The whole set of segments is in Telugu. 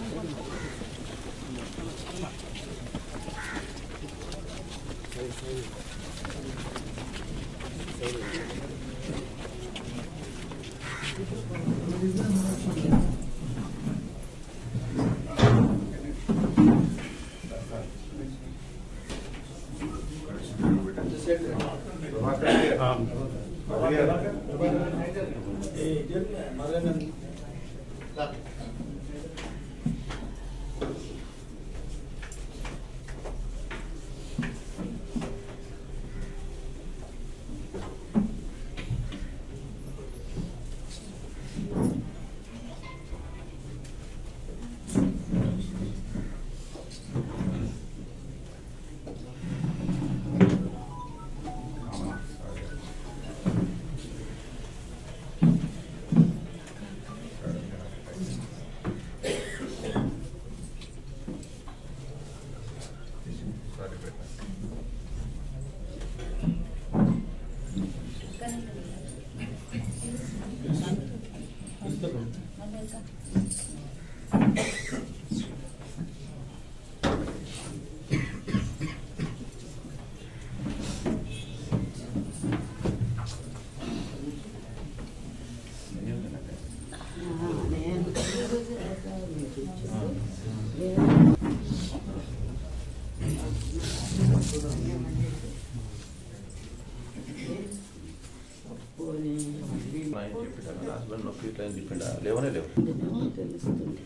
ఆయన చెప్పిండు నా హస్బెండ్ నొప్పి ఇట్లా అని చెప్పిండా లేవనే లేవు తెలుస్తుంది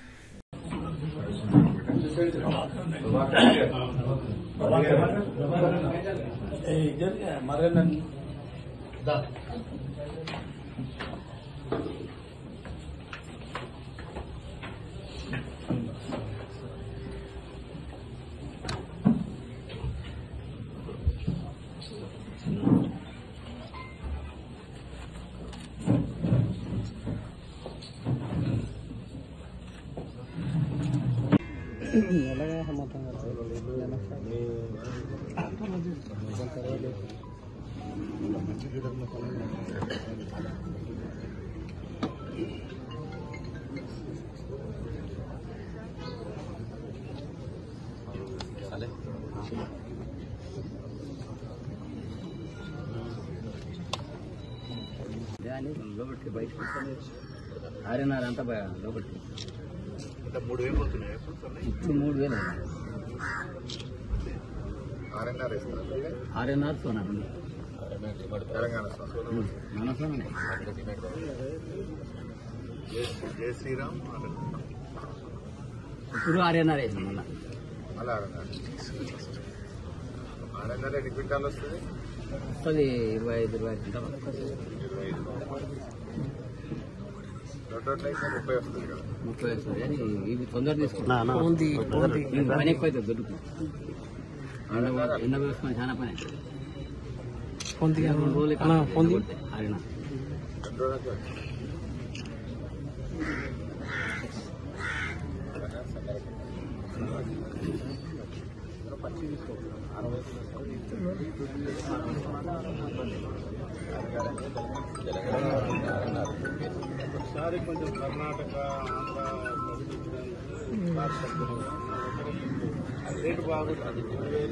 దాన్ని లోపలికి బయటకు ఆరున్నర అంతా బయ- లోపలికి మూడు వేలు పోతున్నాయి ఇప్పుడు మూడు వేలు అయింది. ఆర్ఎన్ఆర్ వేస్తున్నారు ఆరున్నర సోనా ఉంది. తెలంగాణ ఉం. మన సోనానే జయ శ్రీరామ్ ఇప్పుడు ఆరున్నర వేసింది మళ్ళా మళ్ళీ ఆర్ఎన్ఆర్ ఆర్ఎన్ఆర్ ఎన్ని క్వింటాలు వస్తుంది వస్తుంది ఇరవై ఐదు ఇరవై ఐదు క్వింటాలు వస్తుంది. ఇరవై ఐదు రెండు అయితే ముప్పై వస్తుంది కదా ముప్పై వస్తుంది అని ఇవి తొందర తీసుకుంటాం పని ఎక్కువ అవుతుంది దొరుకు ఎండ ఎండ వేసుకొని చాలా పని అవుతుంది. రెండు రోజులు ఇక్కడ కొడితే ఆరున్నర రెండు రోజులకి ఒకసారి కొంచెం కర్ణాటక ఆంధ్ర రేటు బాగుంటుంది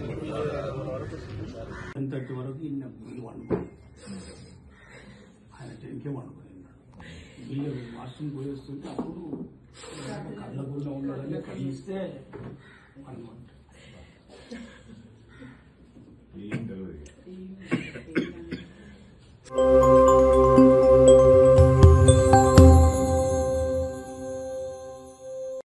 టెన్ థర్టీ వరకు ఈయన బిల్లు వండుకోండి ఆయన టెన్కే వండుకున్నాడు బిల్లు వాష్రూమ్ పోయి వస్తుంటే అప్పుడు కళ్ళకుండా ఉన్నాడని కళ్ళు ఇస్తే వండుకుంటాడు